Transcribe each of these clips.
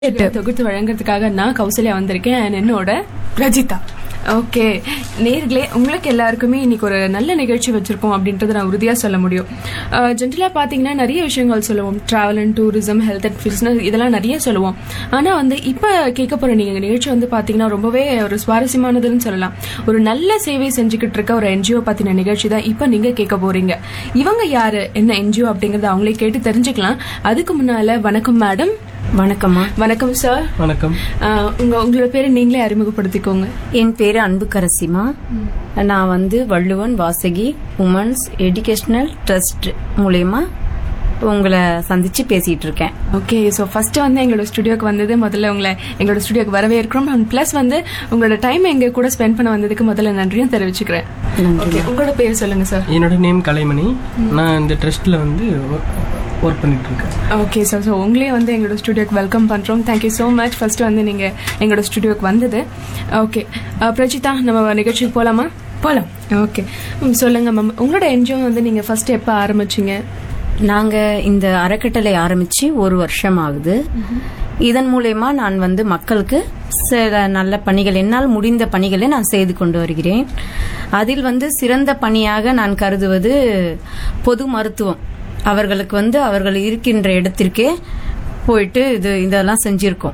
தொகுத்து வழங்குறதுக்காக நான் கௌசல்யா வந்திருக்கேன் and என்னோட ரஜிதா ஓகே நேர்களே உங்களுக்கு எல்லாருக்குமே இன்னைக்கு ஒரு நல்ல நிகழ்ச்சி வச்சிருக்கோம் அப்படின்றத நான் உறுதியா சொல்ல முடியும் ஜென்ரலா பாத்தீங்கன்னா நிறைய விஷயங்கள் சொல்லுவோம் travel and tourism health and business இதெல்லாம் நிறைய சொல்லுவோம் ஆனா வந்து இப்ப கேட்க போற நீங்க நிகழ்ச்சி வந்து பாத்தீங்கன்னா ரொம்பவே ஒரு சுவாரஸ்யமானதுன்னு சொல்லலாம் ஒரு நல்ல சேவை செஞ்சுக்கிட்டு இருக்க ஒரு என்ஜிஓ பத்தின நிகழ்ச்சி தான் இப்ப நீங்க கேட்க போறீங்க இவங்க யாரு என்ன என்ஜிஓ அப்படிங்கறத அவங்களே கேட்டு தெரிஞ்சுக்கலாம் அதுக்கு முன்னால வணக்கம் மேடம் வணக்கம்மா வணக்கம் சார் வணக்கம் உங்க உங்களோட பேரை நீங்களே அறிமுகப்படுத்திக்கோங்க என் பேரு அன்புக்கரசிமா நான் வந்து Valluvan Vasagi women's educational trust மூலயமா உங்களை சந்திச்சு பேசிட்டு இருக்கேன் ஓகே ஸோ ஃபர்ஸ்ட் வந்து எங்களோட ஸ்டுடியோக்கு வந்தது முதல்ல உங்களை எங்களோட ஸ்டுடியோக்கு வரவே இருக்கிறோம் அண்ட் ப்ளஸ் வந்து உங்களோட டைம் எங்க கூட ஸ்பெண்ட் பண்ண வந்ததுக்கு முதல்ல நன்றியும் தெரிவிச்சுக்கிறேன் ஓகே உங்களோட பேர் சொல்லுங்க சார் என்னோட நேம் கலைமணி நான் இந்த ட்ரஸ்ட்ல வந்து ஒர்க் பண்ணிட்டு இருக்கேன் ஓகே சார் ஸோ உங்களே வந்து எங்களோட ஸ்டுடியோக்கு வெல்கம் பண்ணுறோம் தேங்க்யூ ஸோ மச் ஃபர்ஸ்ட் வந்து நீங்க எங்களோட ஸ்டுடியோக்கு வந்தது ஓகே பிரஜிதா நம்ம நிகழ்ச்சிக்கு போலாமா போலாம் ஓகே சொல்லுங்க மேம் உங்களோட என்ஜிஓ வந்து நீங்க ஃபர்ஸ்ட் எப்போ ஆரம்பிச்சீங்க நாங்க இந்த அறக்கட்டளை ஆரம்பிச்சு ஒரு வருஷம் ஆகுது இதன் மூலயமா நான் வந்து மக்களுக்கு சில நல்ல பணிகள் என்னால் முடிந்த பணிகளை நான் செய்து கொண்டு வருகிறேன் அதில் வந்து சிறந்த பணியாக நான் கருதுவது பொது மருத்துவம் அவர்களுக்கு வந்து அவர்கள் இருக்கின்ற இடத்திற்கே போயிட்டு இது இதெல்லாம் செஞ்சிருக்கோம்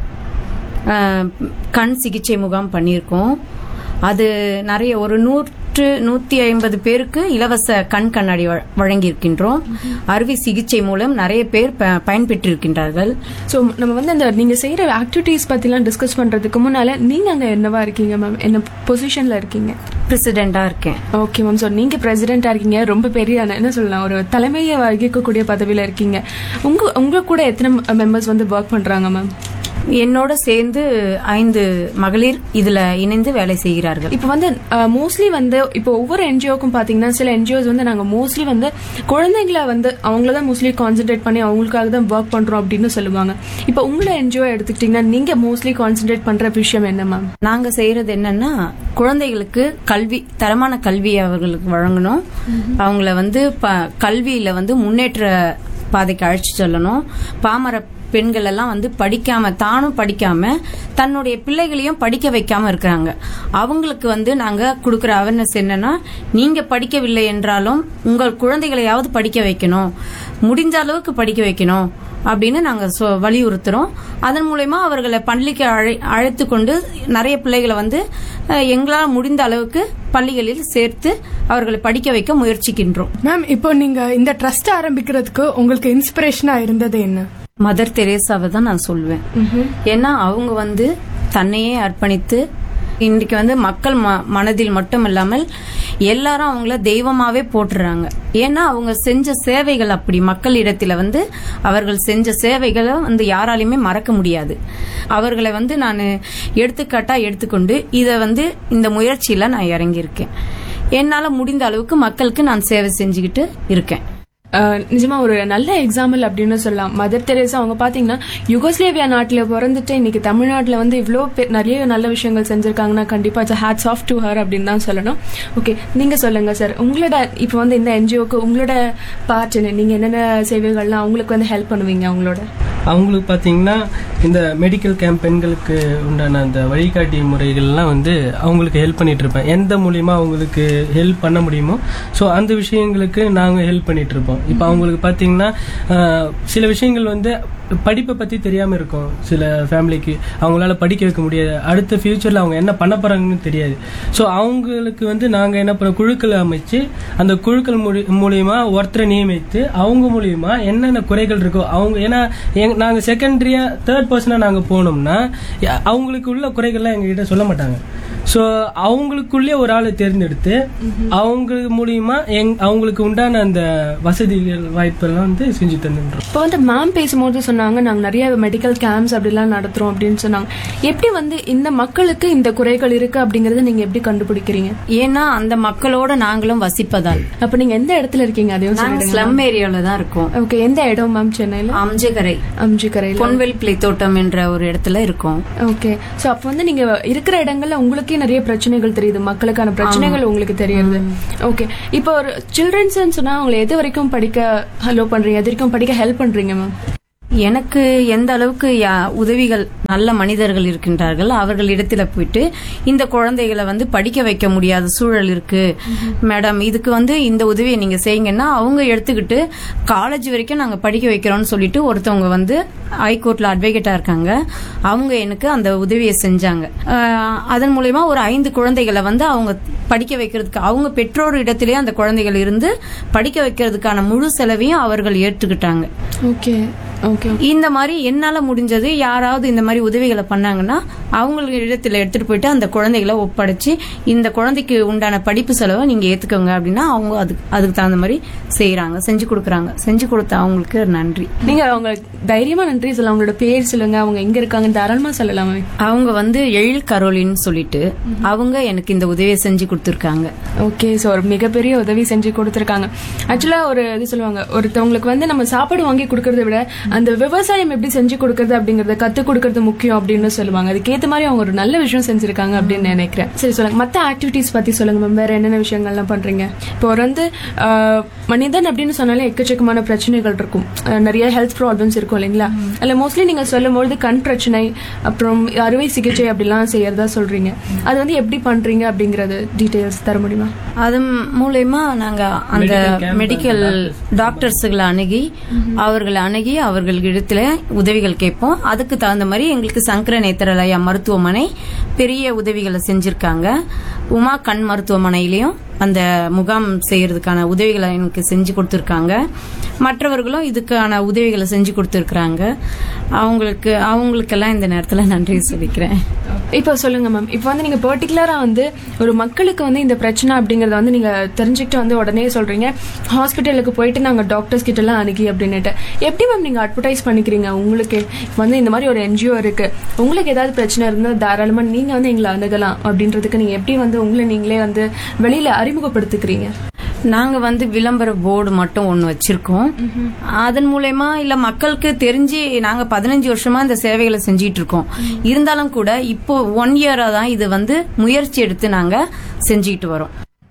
அஹ், கண் சிகிச்சை முகாம் பண்ணியிருக்கோம் அது நிறைய ஒரு நூற்று நூத்தி ஐம்பது பேருக்கு இலவச கண் கண்ணாடி வழ- வழங்கியிருக்கின்றோம் அறுவை சிகிச்சை மூலம் நிறைய பேர் ப- பயன்பெற்றிருக்கின்றார்கள் ஸோ நம்ம வந்து அந்த நீங்க செய்யற ஆக்டிவிட்டீஸ் பத்திலாம் டிஸ்கஸ் பண்றதுக்கு முன்னால நீங்க அங்க என்னவா இருக்கீங்க மேம் என்ன பொசிஷன்ல இருக்கீங்க பிரசிடெண்டா இருக்கேன் ஓகே மேம் ஸோ நீங்க பிரசிடென்டா இருக்கீங்க ரொம்ப பெரிய என்ன சொல்லலாம் ஒரு தலைமையை வகிக்கக்கூடிய பதவியில இருக்கீங்க உங்க உங்க கூட எத்தனை மெம்பர்ஸ் வந்து ஒர்க் பண்றாங்க மேம் என்னோட சேர்ந்து ஐந்து மகளிர் இதுல இணைந்து வேலை செய்கிறார்கள் இப்போ வந்து மோஸ்ட்லி வந்து இப்போ ஒவ்வொரு என்ஜிஓக்கும் பாத்தீங்கன்னா சில என்ஜிஓஸ் வந்து நாங்க மோஸ்ட்லி வந்து குழந்தைங்களை வந்து அவங்கள தான் மோஸ்ட்லி கான்சென்ட்ரேட் பண்ணி அவங்களுக்காக தான் ஒர்க் பண்றோம் அப்படின்னு சொல்லுவாங்க இப்போ உங்களோட என்ஜிஓ எடுத்துக்கிட்டீங்கன்னா நீங்க மோஸ்ட்லி கான்சென்ட்ரேட் பண்ற விஷயம் என்ன மேம் நாங்க செய்யறது என்னன்னா குழந்தைகளுக்கு கல்வி தரமான கல்வி அவர்களுக்கு வழங்கணும் அவங்கள வந்து ப- கல்வியில வந்து முன்னேற்ற பாதைக்கு அழைச்சு செல்லணும் பாமர பெண்கள் எல்லாம் வந்து படிக்காம தானும் படிக்காம தன்னுடைய பிள்ளைகளையும் படிக்க வைக்காம இருக்கிறாங்க அவங்களுக்கு வந்து நாங்க கொடுக்கிற அவேர்னஸ் என்னன்னா நீங்க படிக்கவில்லை என்றாலும் உங்கள் குழந்தைகளையாவது படிக்க வைக்கணும் முடிஞ்ச அளவுக்கு படிக்க வைக்கணும் அப்படின்னு நாங்க சொ- வலியுறுத்துறோம் அதன் மூலயமா அவர்களை பள்ளிக்கு அழை- அழைத்து கொண்டு நிறைய பிள்ளைகளை வந்து அஹ், எங்களால் முடிந்த அளவுக்கு பள்ளிகளில் சேர்த்து அவர்களை படிக்க வைக்க முயற்சிக்கின்றோம் மேம் இப்போ நீங்க இந்த ட்ரஸ்ட் ஆரம்பிக்கிறதுக்கு உங்களுக்கு இன்ஸ்பிரேஷனா இருந்தது என்ன மதர் தெரேசாவை தான் நான் சொல்லுவேன் ஏன்னா அவங்க வந்து தன்னையே அர்ப்பணித்து இன்றைக்கு வந்து மக்கள் ம- மனதில் மட்டும் இல்லாமல் எல்லாரும் அவங்கள தெய்வமாவே போட்டுறாங்க ஏன்னா அவங்க செஞ்ச சேவைகள் அப்படி மக்களிடத்துல வந்து அவர்கள் செஞ்ச சேவைகளை வந்து யாராலையுமே மறக்க முடியாது அவர்களை வந்து நான் எடுத்துக்காட்டா எடுத்துக்கொண்டு இதை வந்து இந்த முயற்சியில நான் இறங்கியிருக்கேன் என்னால முடிந்த அளவுக்கு மக்களுக்கு நான் சேவை செஞ்சுக்கிட்டு இருக்கேன் அஹ் நிஜமா ஒரு நல்ல எக்ஸாம்பிள் அப்படின்னு சொல்லலாம் மதர் தெரேசா அவங்க பாத்தீங்கன்னா யுகோஸ்லேவியா நாட்டுல பிறந்துட்டு இன்னைக்கு தமிழ்நாட்டுல வந்து இவ்வளோ பே- நிறைய நல்ல விஷயங்கள் செஞ்சிருக்காங்கன்னா கண்டிப்பா ஹேட்ஸ் ஆஃப் டு ஹர் அப்படின்னு தான் சொல்லணும் ஓகே நீங்க சொல்லுங்க சார் உங்களோட இப்போ வந்து இந்த என்ஜிஓக்கு உங்களோட பார்ட் என்ன நீங்க என்னென்ன சேவைகள்லாம் அவங்களுக்கு வந்து ஹெல்ப் பண்ணுவீங்க அவங்களோட அவங்களுக்கு பார்த்தீங்கன்னா இந்த மெடிக்கல் கேம்ப் பெண்களுக்கு உண்டான அந்த வழிகாட்டி முறைகள்லாம் வந்து அவங்களுக்கு ஹெல்ப் பண்ணிட்டு இருப்பேன் எந்த மூலியமா அவங்களுக்கு ஹெல்ப் பண்ண முடியுமோ ஸோ அந்த விஷயங்களுக்கு நாங்கள் ஹெல்ப் பண்ணிட்டு இருப்போம் இப்போ அவங்களுக்கு பார்த்தீங்கன்னா ஆஹ், சில விஷயங்கள் வந்து படிப்பை பற்றி தெரியாமல் இருக்கும் சில ஃபேமிலிக்கு அவங்களால படிக்க வைக்க முடியாது அடுத்த ஃபியூச்சரில் அவங்க என்ன பண்ண போகிறாங்கன்னு தெரியாது ஸோ அவங்களுக்கு வந்து நாங்கள் என்ன பண்ண குழுக்களை அமைச்சு அந்த குழுக்கள் மூலி மூலியமா ஒருத்தரை நியமித்து அவங்க மூலியமா என்னென்ன குறைகள் இருக்கோ அவங்க ஏன்னா எங்க நாங்கள் செகண்டரியா தேர்ட் பர்சனாக நாங்கள் போனோம்னா ய- அவங்களுக்கு உள்ள குறைகள்லாம் எங்ககிட்ட சொல்ல மாட்டாங்க ஸோ அவங்களுக்குள்ளே ஒரு ஆளை தேர்ந்தெடுத்து அவங்க மூலியமா எங் அவங்களுக்கு உண்டான அந்த வசதிகள் வாய்ப்பெல்லாம் வந்து செஞ்சு தந்துன்றோம் இப்போ வந்து மேம் பேசும்போது சொன்னாங்க நாங்க நிறைய மெடிக்கல் கேம்ப்ஸ் அப்படிலாம் நடத்துறோம் அப்படின்னு சொன்னாங்க எப்படி வந்து இந்த மக்களுக்கு இந்த குறைகள் இருக்கு அப்படிங்கறத நீங்க எப்படி கண்டுபிடிக்கிறீங்க ஏன்னா அந்த மக்களோட நாங்களும் வசிப்பதால் அப்ப நீங்க எந்த இடத்துல இருக்கீங்க அதையும் நாங்க சொல்லிடுங்க ஸ்லம் ஏரியால தான் இருக்கோம் ஓகே எந்த இடம் மேம் சென்னையில அம்ஜகரை அம்ஜிக்கரையில பொன்வெல் பிளை தோட்டம் என்ற ஒரு இடத்துல இருக்கோம் ஓகே சோ அப்ப வந்து நீங்க இருக்கிற இடங்கள்ல உங்களுக்கே நிறைய பிரச்சனைகள் தெரியுது மக்களுக்கான பிரச்சனைகள் உங்களுக்கு தெரியுது ஓகே இப்போ ஒரு சில்ட்ரன்ஸ் சொன்னா அவங்களை எது வரைக்கும் படிக்க ஹலோ பண்றீங்க எது வரைக்கும் படிக்க ஹெல்ப் பண்றீங்க மேம் எனக்கு எந்த அளவுக்கு யா- உதவிகள் நல்ல மனிதர்கள் இருக்கின்றார்கள் அவர்களிடத்துல போயிட்டு இந்த குழந்தைகளை வந்து படிக்க வைக்க முடியாத சூழல் இருக்கு மேடம் இதுக்கு வந்து இந்த உதவியை நீங்க செய்யுங்கன்னா அவங்க எடுத்துக்கிட்டு காலேஜ் வரைக்கும் நாங்க படிக்க வைக்கிறோம்னு சொல்லிட்டு ஒருத்தவங்க வந்து ஹைகோர்ட்ல அட்வொகேட்டா இருக்காங்க அவங்க எனக்கு அந்த உதவியை செஞ்சாங்க ஆஹ் அதன் மூலயமா ஒரு ஐந்து குழந்தைகளை வந்து அவங்க படிக்க வைக்கிறதுக்கு அவங்க பெற்றோர் இடத்திலேயே அந்த குழந்தைகள் இருந்து படிக்க வைக்கிறதுக்கான முழு செலவையும் அவர்கள் ஏற்றுக்கிட்டாங்க ஓகே ஓகே இந்த மாதிரி என்னால முடிஞ்சது யாராவது இந்த மாதிரி உதவிகளை பண்ணாங்கன்னா அவங்களுக்கு இடத்துல எடுத்துட்டு போயிட்டு அந்த குழந்தைகளை ஒப்படைச்சு இந்த குழந்தைக்கு உண்டான படிப்பு செலவை நீங்க ஏத்துக்கோங்க அப்படின்னா அவங்க அதுக்கு அதுக்கு தகுந்த மாதிரி செய்யறாங்க செஞ்சு கொடுக்குறாங்க செஞ்சு கொடுத்த அவங்களுக்கு நன்றி நீங்க அவங்க தைரியமா நன்றி சொல்ல அவங்களோட பேர் சொல்லுங்க அவங்க எங்க இருக்காங்க தாராளமா சொல்லலாமே அவங்க வந்து எழில் கரோலின்னு சொல்லிட்டு அவங்க எனக்கு இந்த உதவியை செஞ்சு கொடுத்துருக்காங்க ஓகே ஸோ ஒரு மிகப்பெரிய உதவி செஞ்சு கொடுத்துருக்காங்க ஆக்சுவலா ஒரு இது சொல்லுவாங்க ஒருத்தவங்களுக்கு வந்து நம்ம சாப்பாடு வாங்கி கொடுக்கறத விட அந்த விவசாயம் எப்படி செஞ்சு கொடுக்கறது அப்படிங்கறத கத்து கொடுக்கறது முக்கியம் அப்படின்னு சொல்லுவாங்க அதுக்கேத்த மாதிரி அவங்க ஒரு நல்ல விஷயம் செஞ்சிருக்காங்க அப்படின்னு நினைக்கிறேன் சரி சொல்லுங்க மத்த ஆக்டிவிட்டிஸ் பத்தி சொல்லுங்க மேம் வேற என்னென்ன விஷயங்கள்லாம் பண்றீங்க இப்போ ஒரு வந்து ஆஹ், மனிதன் அப்படின்னு சொன்னாலே எக்கச்சக்கமான பிரச்சனைகள் இருக்கும் அஹ், நிறைய ஹெல்த் ப்ராப்ளம்ஸ் இருக்கும் இல்லைங்களா அதுல மோஸ்ட்லி நீங்க சொல்லும்போது கண் பிரச்சனை அப்புறம் அறுவை சிகிச்சை அப்படிலாம் செய்யறதா சொல்றீங்க அது வந்து எப்படி பண்றீங்க அப்படிங்கறது டீடைல்ஸ் தர முடியுமா அது மூலயமா நாங்க அந்த மெடிக்கல் டாக்டர்ஸுகளை அணுகி அவர்களை அணுகி அவர்களிடத்துல உதவிகள் கேட்போம் அதுக்கு தகுந்த மாதிரி எங்களுக்கு சங்கர நேத்திரலயா மருத்துவமனை பெரிய உதவிகளை செஞ்சிருக்காங்க உமா கண் மருத்துவமனையிலயும் அந்த முகாம் செய்யறதுக்கான உதவிகளை எனக்கு செஞ்சு கொடுத்துருக்காங்க மற்றவர்களும் இதுக்கான உதவிகளை செஞ்சு கொடுத்துருக்காங்க அவங்களுக்கு அவங்களுக்கெல்லாம் இந்த நேரத்துல நன்றி சொல்லிக்கிறேன் இப்போ சொல்லுங்க மேம் இப்போ வந்து நீங்க பர்டிகுலரா வந்து ஒரு மக்களுக்கு வந்து இந்த பிரச்சனை அப்படிங்கறத வந்து நீங்க தெரிஞ்சுக்கிட்டு வந்து உடனே சொல்றீங்க ஹாஸ்பிட்டலுக்கு போயிட்டு நாங்க டாக்டர்ஸ் கிட்ட எல்லாம் அணுகி அப்படின்னுட்டு எப்படி மேம் நீங்க அட்வர்டைஸ் பண்ணிக்கிறீங்க உங்களுக்கு இப்போ வந்து இந்த மாதிரி ஒரு என்ஜிஓ இருக்கு உங்களுக்கு ஏதாவது பிரச்சனை இருந்தா தாராளமா நீங்க வந்து எங்களை அணுகலாம் அப்படின்றதுக்கு நீங்க எப்படி வந்து உங்களை நீங்களே வந்து வெளியில அறிமுகப்படுத்திக்கிறீங்க நாங்க வந்து விளம்பர போர்டு மட்டும் ஒன்னு வச்சிருக்கோம் அதன் மூலயமா இல்ல மக்களுக்கு தெரிஞ்சு நாங்க பதினஞ்சு வருஷமா இந்த சேவைகளை செஞ்சிட்டு இருக்கோம் இருந்தாலும் கூட இப்போ ஒன் இயரா தான் இது வந்து முயற்சி எடுத்து நாங்க செஞ்சுக்கிட்டு வரோம்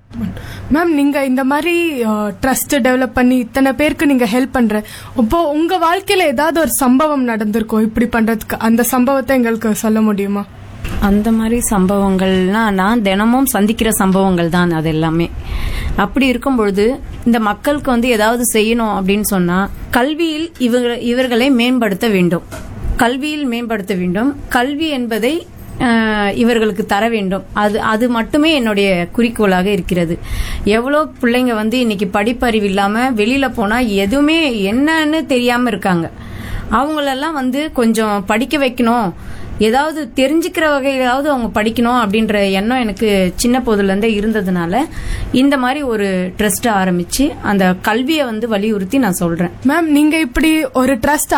மேம் நீங்க இந்த மாதிரி ட்ரஸ்ட் டெவலப் பண்ணி இத்தனை பேருக்கு நீங்க ஹெல்ப் பண்ற இப்போ உங்க வாழ்க்கையில ஏதாவது ஒரு சம்பவம் நடந்திருக்கும் இப்படி பண்றதுக்கு அந்த சம்பவத்தை எங்களுக்கு சொல்ல முடியுமா அந்த மாதிரி சம்பவங்கள்னா நான் தினமும் சந்திக்கிற சம்பவங்கள் தான் அது எல்லாமே அப்படி இருக்கும் பொழுது இந்த மக்களுக்கு வந்து ஏதாவது செய்யணும் அப்படின்னு சொன்னா கல்வியில் இவங்க இவர்களை மேம்படுத்த வேண்டும் கல்வியில் மேம்படுத்த வேண்டும் கல்வி என்பதை அஹ், இவர்களுக்கு தர வேண்டும் அது அது மட்டுமே என்னுடைய குறிக்கோளாக இருக்கிறது எவ்வளோ பிள்ளைங்க வந்து இன்னைக்கு படிப்பறிவு இல்லாம வெளியில போனா எதுவுமே என்னன்னு தெரியாம இருக்காங்க அவங்களெல்லாம் வந்து கொஞ்சம் படிக்க வைக்கணும் ஏதாவது தெரிஞ்சுக்கிற வகையிலாவது அவங்க படிக்கணும் அப்படின்ற எண்ணம் எனக்கு சின்ன போதுல இருந்தே இருந்ததுனால இந்த மாதிரி ஒரு ட்ரஸ்ட் ஆரம்பிச்சு அந்த கல்வியை வந்து வலியுறுத்தி நான் சொல்றேன் மேம் நீங்க இப்படி ஒரு ட்ரஸ்ட்